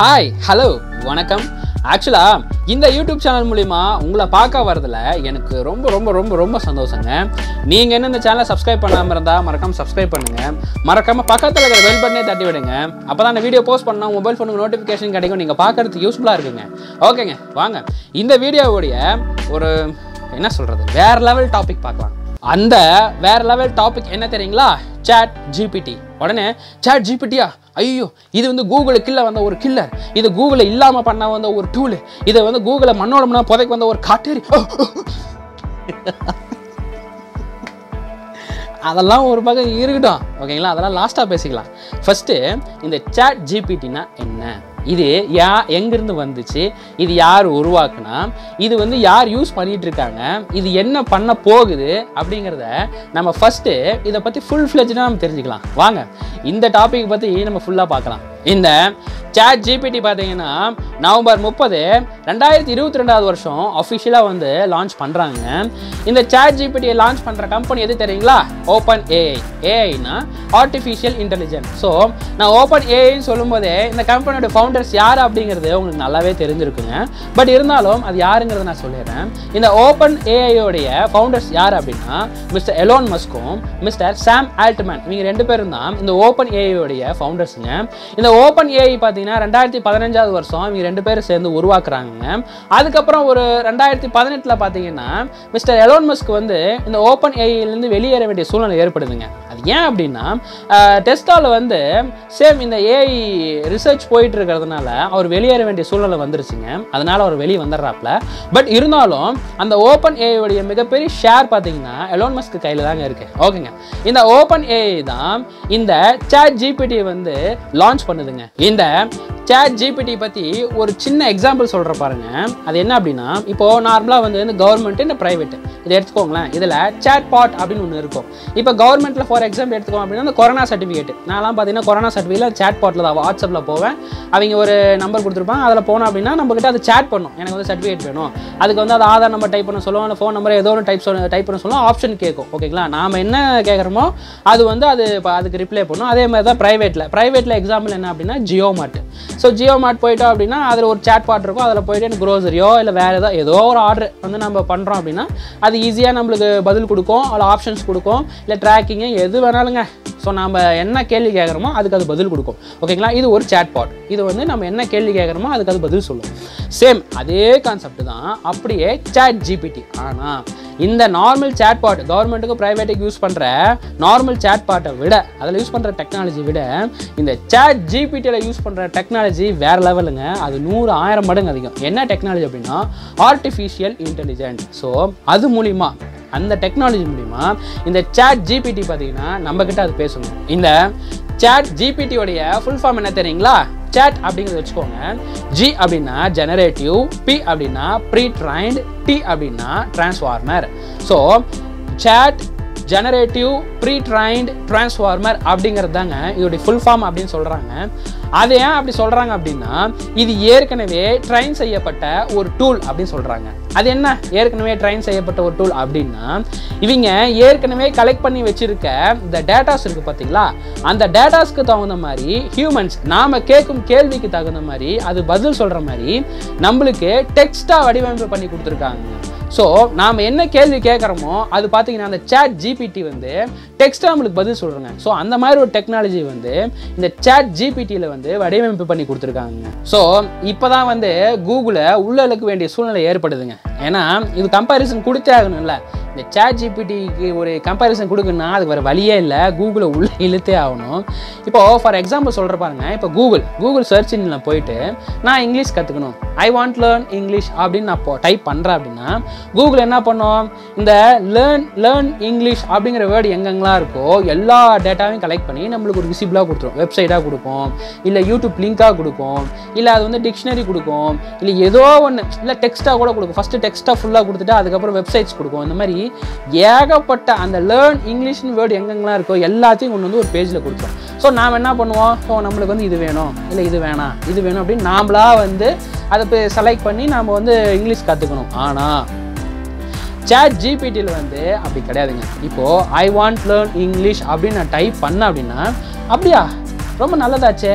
hi hello வணக்கம் ஆக்சுவலாக இந்த யூடியூப் சேனல் மூலிமா உங்களை பார்க்க வரதுல எனக்கு ரொம்ப ரொம்ப ரொம்ப ரொம்ப சந்தோஷங்க நீங்கள் என்ன இந்த சேனலை சப்ஸ்கிரைப் பண்ணாமல் இருந்தால் மறக்காமல் சப்ஸ்கிரைப் பண்ணுங்கள் மறக்காமல் பக்கத்தில் இருக்கிற பெல் பட்டனே தட்டி விடுங்க அப்போ தான் அந்த வீடியோ போஸ்ட் பண்ணால் மொபைல் ஃபோனுக்கு நோட்டிஃபிகேஷன் கிடைக்கும் நீங்கள் பார்க்கறதுக்கு யூஸ்ஃபுல்லாக இருக்குங்க ஓகேங்க வாங்க இந்த வீடியோவுடைய ஒரு என்ன சொல்கிறது வேற லெவல் டாபிக் பார்க்கலாம் அந்த வேற லெவல் டாபிக் என்ன தெரியுங்களா சாட் ஜிபிடி உடனே சாட் ஜிபிடியா ஐயோ இது வந்து கூகுள் கில்ல வந்த ஒரு கில்லர் இது கூகுளை இல்லாமல் பண்ண வந்த ஒரு டூலு இதை வந்து கூகுளை மண்ணோட மண்ணா புதைக்க வந்த ஒரு காட்டேரி அதெல்லாம் ஒரு பக்கம் இருக்கட்டும் ஓகேங்களா அதெல்லாம் லாஸ்ட்டாக பேசிக்கலாம் ஃபஸ்ட்டு இந்த சாட் ஜிபிடினா என்ன இது யா எங்கேருந்து வந்துச்சு இது யார் உருவாக்குனா இது வந்து யார் யூஸ் பண்ணிட்டு இருக்காங்க இது என்ன பண்ண போகுது அப்படிங்கிறத நம்ம ஃபஸ்ட்டு இதை பற்றி ஃபுல் ஃப்ளெஜ்டாக நம்ம தெரிஞ்சுக்கலாம் வாங்க இந்த டாபிக் பற்றி நம்ம ஃபுல்லாக பார்க்கலாம் இந்த சாட் ஜிபிடி பார்த்தீங்கன்னா நவம்பர் முப்பது ரெண்டாயிரத்தி இருபத்தி ரெண்டாவது வருஷம் அஃபிஷியலாக வந்து லான்ச் பண்ணுறாங்க இந்த சாட் ஜிபிடியை லான்ச் பண்ணுற கம்பெனி எது தெரியுங்களா ஓப்பன் ஏஐ ஏஐனா ஆர்டிஃபிஷியல் இன்டெலிஜென்ஸ் ஸோ நான் ஓப்பன் ஏஐன்னு சொல்லும்போதே இந்த கம்பெனியோட ஃபவுண்டர்ஸ் யார் அப்படிங்கிறது உங்களுக்கு நல்லாவே தெரிஞ்சிருக்குங்க பட் இருந்தாலும் அது யாருங்கிறத நான் சொல்லிடுறேன் இந்த ஓப்பன் ஏஐயோடைய ஃபவுண்டர்ஸ் யார் அப்படின்னா மிஸ்டர் எலோன் மஸ்கும் மிஸ்டர் சாம் ஆல்ட்மேன் இவங்க ரெண்டு பேரும் தான் இந்த ஓப்பன் ஏஐயோடைய ஃபவுண்டர்ஸுங்க இந்த ஓப்பன் ஏஐ பார்த்தீங்கன்னா ரெண்டாயிரத்தி பதினஞ்சாவது வருஷம் இவங்க ரெண்டு பேரும் சேர்ந்து உருவாக்குறாங்க அதுக்கப்புறம் ஒரு ரெண்டாயிரத்தி பதினெட்டில் பார்த்தீங்கன்னா மிஸ்டர் எலோன் மஸ்க் வந்து இந்த ஓப்பன் ஏஐலேருந்து வெளியேற வேண்டிய சூழ்நிலை ஏற்படுதுங்க அது ஏன் அப்படின்னா டெஸ்டாவில் வந்து சேம் இந்த ஏஐ ரிசர்ச் போயிட்டு இருக்கிறதுனால அவர் வெளியேற வேண்டிய சூழ்நிலை வந்துருச்சுங்க அதனால அவர் வெளியே வந்துடுறாப்ல பட் இருந்தாலும் அந்த ஓப்பன் ஏஐயோடைய மிகப்பெரிய ஷேர் பார்த்தீங்கன்னா எலோன் மஸ்க் கையில் தாங்க இருக்கு ஓகேங்க இந்த ஓப்பன் ஏஐ தான் இந்த சாட் ஜிபிடி வந்து லான்ச் பண்ணுதுங்க இந்த சாட் ஜிபிடி பற்றி ஒரு சின்ன எக்ஸாம்பிள் சொல்கிற பாருங்க அது என்ன அப்படின்னா இப்போ நார்மலாக வந்து இந்த கவர்மெண்ட் இந்த ப்ரைவேட் இதை எடுத்துக்கோங்களேன் இதில் சாட் பாட் அப்படின்னு ஒன்று இருக்கும் இப்போ கவர்மெண்ட்டில் ஃபார் எக்ஸாம்பிள் எடுத்துக்கோம் அப்படின்னா இந்த கொரோனா சர்டிஃபிகேட் நான்லாம் பார்த்தீங்கன்னா கொரோனா சர்டிஃபிகேட் சாட் பாட்டில் தான் வாட்ஸ்அப்பில் போவேன் அவங்க ஒரு நம்பர் கொடுத்துருப்பாங்க அதில் போனோம் அப்படின்னா நம்மக்கிட்ட அதை சாட் பண்ணும் எனக்கு வந்து சர்டிஃபிகேட் வேணும் அதுக்கு வந்து அது ஆதார் நம்பர் டைப் பண்ண சொல்லுவோம் இல்லை ஃபோன் நம்பர் ஏதோ ஒன்று டைப் சொல்ல டைப் பண்ண சொல்லுவோம் ஆப்ஷன் கேட்கும் ஓகேங்களா நாம் என்ன கேட்குறோமோ அது வந்து அது இப்போ அதுக்கு ரிப்ளை பண்ணும் அதே மாதிரி தான் ப்ரைவேட்டில் ப்ரைவேட்டில் எக்ஸாம்பிள் என்ன அப்படின்னா ஜியோ மார்ட் ஸோ ஜியோ மார்ட் போயிட்டோம் அப்படின்னா அதில் ஒரு சாட் பாட் இருக்கும் அதில் போயிட்டு எனக்கு க்ரோசரியோ இல்லை வேறு ஏதோ ஏதோ ஒரு ஆர்டர் வந்து நம்ம பண்ணுறோம் அப்படின்னா அது ஈஸியாக நம்மளுக்கு பதில் கொடுக்கும் அதில் ஆப்ஷன்ஸ் கொடுக்கும் இல்லை ட்ராக்கிங்கு எது வேணாலுங்க ஸோ நம்ம என்ன கேள்வி கேட்குறோமோ அதுக்கு அது பதில் கொடுக்கும் ஓகேங்களா இது ஒரு சாட் பாட் இது வந்து நம்ம என்ன கேள்வி கேட்குறோமோ அதுக்கு அது பதில் சொல்லும் சேம் அதே கான்செப்ட் தான் அப்படியே சாட் ஜிபிடி ஆனால் இந்த நார்மல் சேட் பாட் கவர்மெண்ட்டுக்கு ப்ரைவேட்டுக்கு யூஸ் பண்ணுற நார்மல் சேட் பாட்டை விட அதில் யூஸ் பண்ணுற டெக்னாலஜி விட இந்த சேட் ஜிபிடியில் யூஸ் பண்ணுற டெக்னாலஜி வேறு லெவலுங்க அது நூறு ஆயிரம் மடங்கு அதிகம் என்ன டெக்னாலஜி அப்படின்னா ஆர்டிஃபிஷியல் இன்டெலிஜென்ட் ஸோ அது மூலிமா அந்த டெக்னாலஜி மூலிமா இந்த சேட் ஜிபிடி பார்த்தீங்கன்னா நம்மக்கிட்ட அது பேசணும் இந்த சேட் ஜிபிடியோடைய ஃபுல் ஃபார்ம் என்ன தெரியுங்களா சேட் அப்படிங்கிறத வச்சுக்கோங்க ஜி அப்படின்னா ஜெனரேட்டிவ் பி அப்படின்னா ப்ரீ ட்ரைன்ட் டி அப்படின்னா transformer so chat generative pre trained transformer அப்படிங்கிறது தாங்க இதோடைய ஃபுல் ஃபார்ம் அப்படின்னு சொல்கிறாங்க அது ஏன் அப்படி சொல்கிறாங்க அப்படின்னா இது ஏற்கனவே ட்ரைன் செய்யப்பட்ட ஒரு டூல் அப்படின்னு சொல்கிறாங்க அது என்ன ஏற்கனவே ட்ரைன் செய்யப்பட்ட ஒரு டூல் அப்படின்னா இவங்க ஏற்கனவே கலெக்ட் பண்ணி வச்சிருக்க இந்த டேட்டாஸ் இருக்குது பார்த்தீங்களா அந்த டேட்டாஸ்க்கு தகுந்த மாதிரி ஹியூமன்ஸ் நாம் கேட்கும் கேள்விக்கு தகுந்த மாதிரி அது பதில் சொல்கிற மாதிரி நம்மளுக்கு டெக்ஸ்ட்டாக வடிவமைப்பு பண்ணி கொடுத்துருக்காங்க ஸோ நாம் என்ன கேள்வி கேட்குறோமோ அது பார்த்தீங்கன்னா அந்த சேட் ஜிபிடி வந்து டெக்ஸ்ட்டாக நம்மளுக்கு பதில் சொல்கிறோங்க ஸோ அந்த மாதிரி ஒரு டெக்னாலஜி வந்து இந்த சேட் ஜிபிடியில் வந்து வடிவமைப்பு பண்ணி கொடுத்துருக்காங்க ஸோ இப்போ தான் வந்து கூகுளை உள்ள இழுக்க வேண்டிய சூழ்நிலை ஏற்படுதுங்க ஏன்னா இது கம்பேரிசன் கொடுத்தே ஆகணும்ல இந்த சேட் ஜிபிடிக்கு ஒரு கம்பேரிசன் கொடுக்குன்னா அதுக்கு வேறு வழியே இல்லை கூகுளை உள்ளே இழுத்தே ஆகணும் இப்போது ஃபார் எக்ஸாம்பிள் சொல்கிற பாருங்க இப்போ கூகுள் கூகுள் சர்ச் இன்ஜினில் போயிட்டு நான் இங்கிலீஷ் கற்றுக்கணும் ஐ வாண்ட் லேர்ன் இங்கிலீஷ் அப்படின்னு நான் இப்போ டைப் பண்ணுறேன் அப்படின்னா கூகுள் என்ன பண்ணும் இந்த லேர்ன் லேர்ன் இங்கிலீஷ் அப்படிங்கிற வேர்டு எங்கெங்கெல்லாம் இருக்கோ எல்லா டேட்டாவையும் கலெக்ட் பண்ணி நம்மளுக்கு ஒரு விசிபிளாக கொடுத்துரும் வெப்சைட்டாக கொடுக்கும் இல்லை யூடியூப் லிங்காக கொடுக்கும் இல்லை அது வந்து டிக்ஷனரி கொடுக்கும் இல்லை ஏதோ ஒன்று இல்லை டெக்ஸ்ட்டாக கூட கொடுக்கும் ஃபஸ்ட்டு டெக்ஸ்ட்டாக ஃபுல்லாக கொடுத்துட்டு அதுக்கப்புறம் வெப்சைட்ஸ் கொடுக்கும் இந்த மாதிரி ஏகப்பட்ட அந்த லேர்ன் இங்கிலீஷ்னு வேர்டு எங்கெங்கெல்லாம் இருக்கோ எல்லாத்தையும் கொண்டு வந்து ஒரு பேஜில் கொடுத்துரும் ஸோ நாம் என்ன பண்ணுவோம் ஸோ நம்மளுக்கு வந்து இது வேணும் இல்லை இது வேணாம் இது வேணும் அப்படின்னு நாமளாக வந்து அதை போய் செலக்ட் பண்ணி நாம் வந்து இங்கிலீஷ் கற்றுக்கணும் ஆனால் சேட் ஜிபிடியில் வந்து அப்படி கிடையாதுங்க இப்போது ஐ வாண்ட் லேர்ன் இங்கிலீஷ் அப்படின்னு நான் டைப் பண்ணேன் அப்படின்னா அப்படியா ரொம்ப நல்லதாச்சே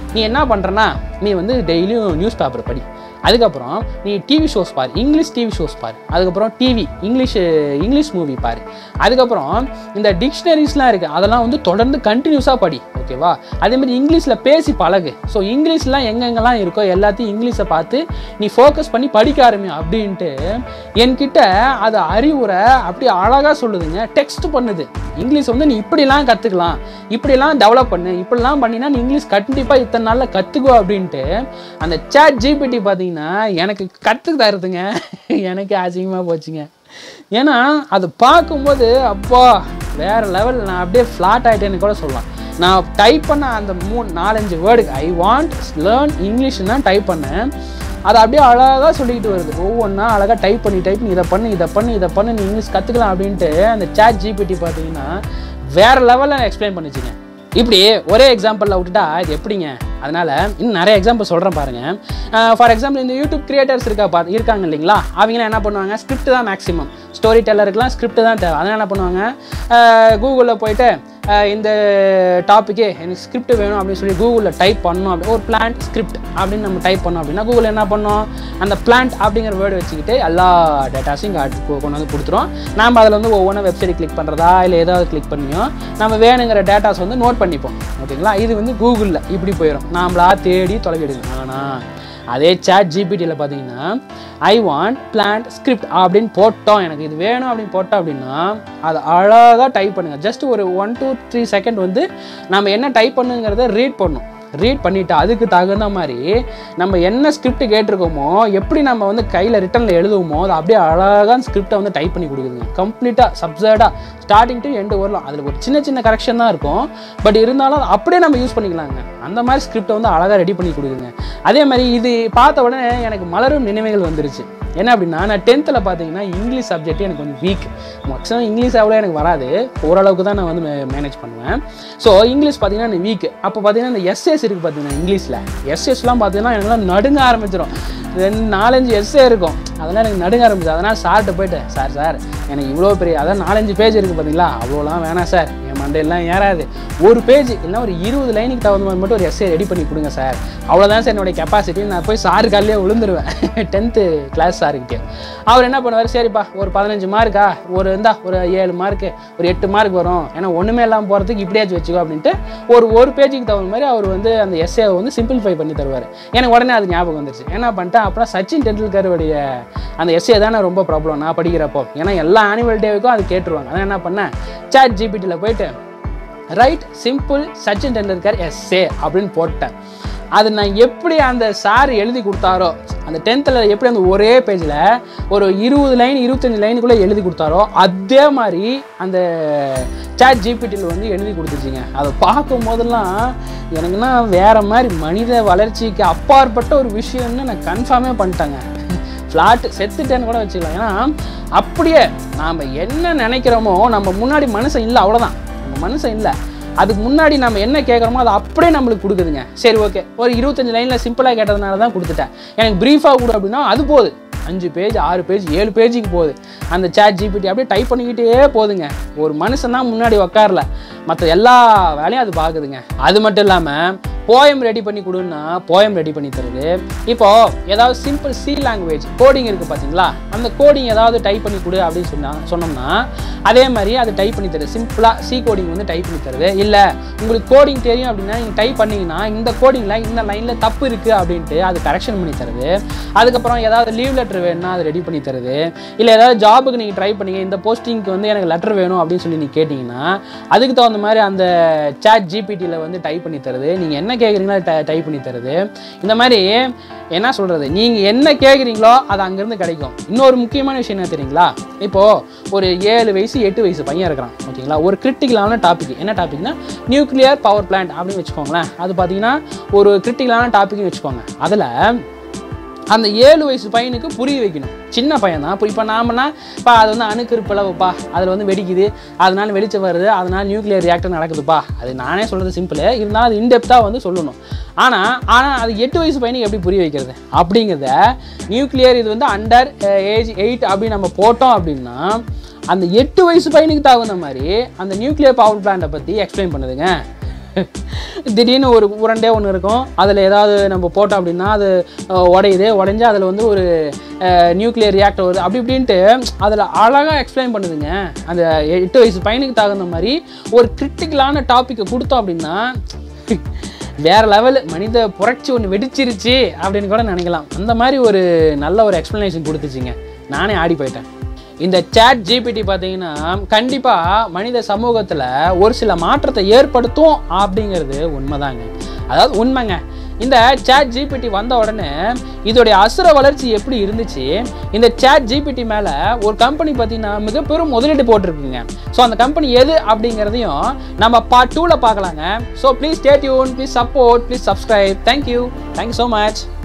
நீ என்ன பண்ணுறனா நீ வந்து டெய்லியும் நியூஸ் பேப்பர் படி அதுக்கப்புறம் நீ டிவி ஷோஸ் பாரு இங்கிலீஷ் டிவி ஷோஸ் பாரு அதுக்கப்புறம் டிவி இங்கிலீஷ் இங்கிலீஷ் மூவி பாரு அதுக்கப்புறம் இந்த டிக்ஷனரிஸ்லாம் இருக்குது அதெல்லாம் வந்து தொடர்ந்து கண்டினியூஸாக படி ஓகேவா அதே மாதிரி இங்கிலீஷில் பேசி பழகு ஸோ இங்கிலீஷ்லாம் எங்கெங்கெல்லாம் இருக்கோ எல்லாத்தையும் இங்கிலீஷை பார்த்து நீ ஃபோக்கஸ் பண்ணி படிக்க ஆரம்பி அப்படின்ட்டு என்கிட்ட அது அறிவுரை அப்படி அழகாக சொல்லுதுங்க டெக்ஸ்ட் பண்ணுது இங்கிலீஷ் வந்து நீ இப்படிலாம் கற்றுக்கலாம் இப்படிலாம் டெவலப் பண்ணு இப்படிலாம் பண்ணினா நீ இங்கிலீஷ் கண்டிப்பாக இத்தனை நாளில் கற்றுக்கோ அப்படின்ட்டு அந்த சேட் ஜிபிடி பார்த்தீங்கன்னா எனக்கு கற்றுக்கு தருதுங்க எனக்கு அசிங்கமாக போச்சுங்க ஏன்னா அது பார்க்கும்போது அப்பா வேற லெவல் நான் அப்படியே ஃப்ளாட் ஆகிட்டேன்னு கூட சொல்லலாம் நான் டைப் பண்ண அந்த மூணு நாலஞ்சு வேர்டுக்கு ஐ வாண்ட் லேர்ன் இங்கிலீஷ்னு தான் டைப் பண்ணேன் அது அப்படியே அழகாக சொல்லிக்கிட்டு வருது ஒவ்வொன்றா அழகாக டைப் பண்ணி டைப் பண்ணி இதை பண்ணு இதை பண்ணு இதை பண்ணு நீ இங்கிலீஷ் கற்றுக்கலாம் அப்படின்ட்டு அந்த சேட் ஜிபிடி பார்த்தீங்கன்னா வேறு லெவலில் எக்ஸ்பிளைன் பண்ணிச்சுங்க இப்படி ஒரே எக்ஸாம்பிளில் விட்டுட்டா இது எப்படிங்க அதனால் இன்னும் நிறைய எக்ஸாம்பிள் சொல்கிறேன் பாருங்கள் ஃபார் எக்ஸாம்பிள் இந்த யூடியூப் கிரியேட்டர்ஸ் இருக்கா பா இருக்காங்க இல்லைங்களா அவங்களாம் என்ன பண்ணுவாங்க ஸ்கிரிப்ட் தான் மேக்ஸிமம் ஸ்டோரி டெல்லருக்குலாம் ஸ்கிரிப்ட் தான் தேவை அதனால் என்ன பண்ணுவாங்க கூகுளில் போயிட்டு அஹ் இந்த டாப்பிக்கே எனக்கு ஸ்கிரிப்ட் வேணும் அப்படின்னு சொல்லி கூகுளில் டைப் பண்ணோம் அப்படி ஒரு பிளான்ட் ஸ்கிரிப்ட் அப்படின்னு நம்ம டைப் பண்ணோம் அப்படின்னா கூகுள் என்ன பண்ணோம் அந்த பிளான்ட் அப்படிங்கிற வேர்டு வச்சுக்கிட்டு எல்லா டேட்டாஸையும் இங்கே கொண்டு வந்து கொடுத்துரும் நாம் அதில் வந்து ஒவ்வொன்றும் வெப்சைட் கிளிக் பண்ணுறதா இல்லை ஏதாவது கிளிக் பண்ணியோ நம்ம வேணுங்கிற டேட்டாஸ் வந்து நோட் பண்ணிப்போம் ஓகேங்களா இது வந்து கூகுளில் இப்படி போயிடும் நாமளா தேடி தொலைவி எடுக்கணும் ஆனால் அதே சேட் ஜிபிடியில் பார்த்தீங்கன்னா ஐ வாண்ட் பிளான்ட் ஸ்கிரிப்ட் அப்படின்னு போட்டோம் எனக்கு இது வேணும் அப்படின்னு போட்டோம் அப்படின்னா அதை அழகாக டைப் பண்ணுங்கள் ஜஸ்ட் ஒரு ஒன் டூ த்ரீ செகண்ட் வந்து நம்ம என்ன டைப் பண்ணுங்கிறத ரீட் பண்ணும் ரீட் பண்ணிவிட்டு அதுக்கு தகுந்த மாதிரி நம்ம என்ன ஸ்கிரிப்ட் கேட்டிருக்கோமோ எப்படி நம்ம வந்து கையில் ரிட்டனில் எழுதுவோமோ அதை அப்படியே அழகாக ஸ்கிரிப்டை வந்து டைப் பண்ணி கொடுக்குதுங்க கம்ப்ளீட்டாக சப்சர்டாக ஸ்டார்டிங் டு எண்டு வரலாம் அதில் ஒரு சின்ன சின்ன கரெக்ஷன் தான் இருக்கும் பட் இருந்தாலும் அதை அப்படியே நம்ம யூஸ் பண்ணிக்கலாங்க அந்த மாதிரி ஸ்கிரிப்டை வந்து அழகாக ரெடி பண்ணி கொடுக்குதுங்க அதே மாதிரி இது பார்த்த உடனே எனக்கு மலரும் நினைவுகள் வந்துருச்சு என்ன அப்படின்னா நான் டென்த்தில் பார்த்தீங்கன்னா இங்கிலீஷ் சப்ஜெக்ட் எனக்கு கொஞ்சம் வீக் மேக்ஸிமம் இங்கிலீஷ் அவ்வளோ எனக்கு வராது ஓரளவுக்கு தான் நான் வந்து மேனேஜ் பண்ணுவேன் ஸோ இங்கிலீஷ் பார்த்தீங்கன்னா எனக்கு வீக் அப்போ பார்த்தீங்கன்னா இந்த எஸ்எஸ் இருக்குது பார்த்தீங்கன்னா இங்கிலீஷில் எஸ்எஸ்லாம் பார்த்தீங்கன்னா எனக்குலாம் நடுங்க ஆரம்பிச்சிடும் ரெண்டு நாலஞ்சு எஸ்ஏ இருக்கும் அதெல்லாம் எனக்கு நடுங்க ஆரம்பிச்சு அதனால் சார்கிட்ட போயிட்டு சார் சார் எனக்கு இவ்வளோ பெரிய அதான் நாலஞ்சு பேஜ் இருக்குது பார்த்தீங்களா அவ்வளோலாம் வேணாம் சார் என் மண்டையெல்லாம் ஏறாது ஒரு பேஜ் இல்லைனா ஒரு இருபது லைனுக்கு தகுந்த மாதிரி மட்டும் ஒரு எஸ்ஏ ரெடி பண்ணி கொடுங்க சார் அவ்வளோதான் சார் என்னுடைய கெப்பாசிட்டி நான் போய் சாரு காலையிலே விழுந்துருவேன் டென்த்து கிளாஸ் சாருக்கிட்டே அவர் என்ன பண்ணுவார் சரிப்பா ஒரு பதினஞ்சு மார்க்கா ஒரு இந்தா ஒரு ஏழு மார்க்கு ஒரு எட்டு மார்க் வரும் ஏன்னா ஒன்றுமே இல்லாமல் போகிறதுக்கு இப்படியாச்சும் வச்சுக்கோ அப்படின்ட்டு ஒரு ஒரு பேஜுக்கு தகுந்த மாதிரி அவர் வந்து அந்த எஸ்ஏவை வந்து சிம்பிளிஃபை பண்ணி தருவார் எனக்கு உடனே அது ஞாபகம் வந்துருச்சு என்ன பண்ணிட்டேன் அப்புறம் சச்சின் டெண்டுல்கருடைய அந்த எஸ்ஏ தானே ரொம்ப ப்ராப்ளம் நான் படிக்கிறப்போ ஏன்னா எல்லா ஆனுவல் டேவுக்கும் அது கேட்டுருவாங்க அதான் என்ன பண்ணேன் சாட் ஜிபிடியில் போயிட்டு write simple Sachin Tendulkar essay அப்படின்னு போட்டேன் அது நான் எப்படி அந்த சார் எழுதி கொடுத்தாரோ அந்த டென்த்தில் எப்படி அந்த ஒரே பேஜில் ஒரு இருபது லைன் இருபத்தஞ்சி லைனுக்குள்ளே எழுதி கொடுத்தாரோ அதே மாதிரி அந்த சாட் ஜிபிடியில் வந்து எழுதி கொடுத்துருச்சிங்க அதை பார்க்கும் போதெல்லாம் எனக்குன்னா வேறு மாதிரி மனித வளர்ச்சிக்கு அப்பாற்பட்ட ஒரு விஷயம்னு நான் கன்ஃபார்மே பண்ணிட்டேங்க ஃப்ளாட் செத்துட்டேன்னு கூட வச்சுக்கலாம் ஏன்னா அப்படியே நாம் என்ன நினைக்கிறோமோ நம்ம முன்னாடி மனுஷன் இல்லை அவ்வளோதான் நம்ம மனுஷன் இல்லை அதுக்கு முன்னாடி நம்ம என்ன கேட்குறோமோ அதை அப்படியே நம்மளுக்கு கொடுக்குதுங்க சரி ஓகே ஒரு இருபத்தஞ்சு லைனில் சிம்பிளாக கேட்டதுனால தான் கொடுத்துட்டேன் எனக்கு ப்ரீஃபாக கொடு அப்படின்னா அது போகுது அஞ்சு பேஜ் ஆறு பேஜ் ஏழு பேஜுக்கு போகுது அந்த சேட் ஜிபிடி அப்படியே டைப் பண்ணிக்கிட்டே போகுதுங்க ஒரு மனுஷன் தான் முன்னாடி உட்காரல மற்ற எல்லா வேலையும் அது பார்க்குதுங்க அது மட்டும் இல்லாமல் போயம் ரெடி பண்ணி கொடுன்னா போயம் ரெடி பண்ணி தருது இப்போ ஏதாவது சிம்பிள் சி லாங்குவேஜ் கோடிங் இருக்குது பார்த்தீங்களா அந்த கோடிங் ஏதாவது டைப் பண்ணி கொடு அப்படின்னு சொன்னா சொன்னோம்னா அதே மாதிரி அது டைப் பண்ணி தருது சிம்பிளாக சி கோடிங் வந்து டைப் பண்ணி தருது இல்லை உங்களுக்கு கோடிங் தெரியும் அப்படின்னா நீங்கள் டைப் பண்ணீங்கன்னா இந்த கோடிங்கில் இந்த லைனில் தப்பு இருக்குது அப்படின்ட்டு அது கரெக்ஷன் பண்ணி தருது அதுக்கப்புறம் ஏதாவது லீவ் லெட்டர் வேணும்னா அது ரெடி பண்ணி தருது இல்லை ஏதாவது ஜாபுக்கு நீங்கள் ட்ரை பண்ணீங்க இந்த போஸ்டிங்க்கு வந்து எனக்கு லெட்டர் வேணும் அப்படின்னு சொல்லி நீங்கள் கேட்டிங்கன்னா அதுக்கு தகுந்த மாதிரி அந்த சாட் ஜிபிடியில் வந்து டைப் பண்ணி தருது நீங்கள் என்ன கேட்குறீங்களோ டைப் பண்ணி தருது இந்த மாதிரி என்ன சொல்கிறது நீங்கள் என்ன கேட்குறீங்களோ அது அங்கேருந்து கிடைக்கும் இன்னொரு முக்கியமான விஷயம் என்ன தெரியுங்களா இப்போது ஒரு ஏழு வயசு எட்டு வயசு பையன் இருக்கிறான் ஓகேங்களா ஒரு கிரிட்டிக்கலான டாபிக் என்ன டாபிக்னா நியூக்ளியர் பவர் பிளான்ட் அப்படின்னு வச்சுக்கோங்களேன் அது பார்த்தீங்கன்னா ஒரு கிரிட்டிக்கலான டாபிக்னு வச்சுக்கோங்க அதில் அந்த ஏழு வயசு பையனுக்கு புரிய வைக்கணும் சின்ன பையன் தான் இப்போ நாமனா இப்போ அது வந்து அணுக்கரு பிளவுப்பா அதில் வந்து வெடிக்குது அதனால வெளிச்சம் வருது அதனால நியூக்ளியர் ரியாக்டர் நடக்குதுப்பா அது நானே சொல்கிறது சிம்பிள் இருந்தாலும் அது இன்டெப்த்தாக வந்து சொல்லணும் ஆனால் ஆனால் அது எட்டு வயசு பையனுக்கு எப்படி புரிய வைக்கிறது அப்படிங்கிறத நியூக்ளியர் இது வந்து அண்டர் ஏஜ் எயிட் அப்படின்னு நம்ம போட்டோம் அப்படின்னா அந்த எட்டு வயசு பையனுக்கு தகுந்த மாதிரி அந்த நியூக்ளியர் பவர் பிளான்ட்டை பற்றி எக்ஸ்பிளைன் பண்ணுதுங்க திடீர்னு ஒரு உருண்டே ஒன்று இருக்கும் அதில் ஏதாவது நம்ம போட்டோம் அப்படின்னா அது அஹ், உடையுது உடஞ்சி அதில் வந்து ஒரு நியூக்ளியர் ரியாக்டர் வருது அப்படி இப்படின்ட்டு அதில் அழகாக எக்ஸ்பிளைன் பண்ணுதுங்க அந்த எட்டு வயசு பையனுக்கு தகுந்த மாதிரி ஒரு கிரிட்டிக்கலான டாப்பிக்கை கொடுத்தோம் அப்படின்னா வேற லெவல் மனித புரட்சி ஒன்று வெடிச்சிருச்சு அப்படின்னு கூட நினைக்கலாம் அந்த மாதிரி ஒரு நல்ல ஒரு எக்ஸ்ப்ளனேஷன் கொடுத்துச்சுங்க நானே ஆடி போயிட்டேன் இந்த சேட் ஜிபிடி பார்த்தீங்கன்னா கண்டிப்பாக மனித சமூகத்தில் ஒரு சில மாற்றத்தை ஏற்படுத்தும் அப்படிங்கிறது உண்மைதாங்க அதாவது உண்மைங்க இந்த சேட் ஜிபிடி வந்த உடனே இதோடைய அசுர வளர்ச்சி எப்படி இருந்துச்சு இந்த சேட் ஜிபிடி மேலே ஒரு கம்பெனி பார்த்தீங்கன்னா மிக பெரும் முதலீடு போட்டிருக்குங்க ஸோ அந்த கம்பெனி எது அப்படிங்கிறதையும் நம்ம பார்ட் டூவில் பார்க்கலாங்க so please stay tuned please support please subscribe thank you thank you so much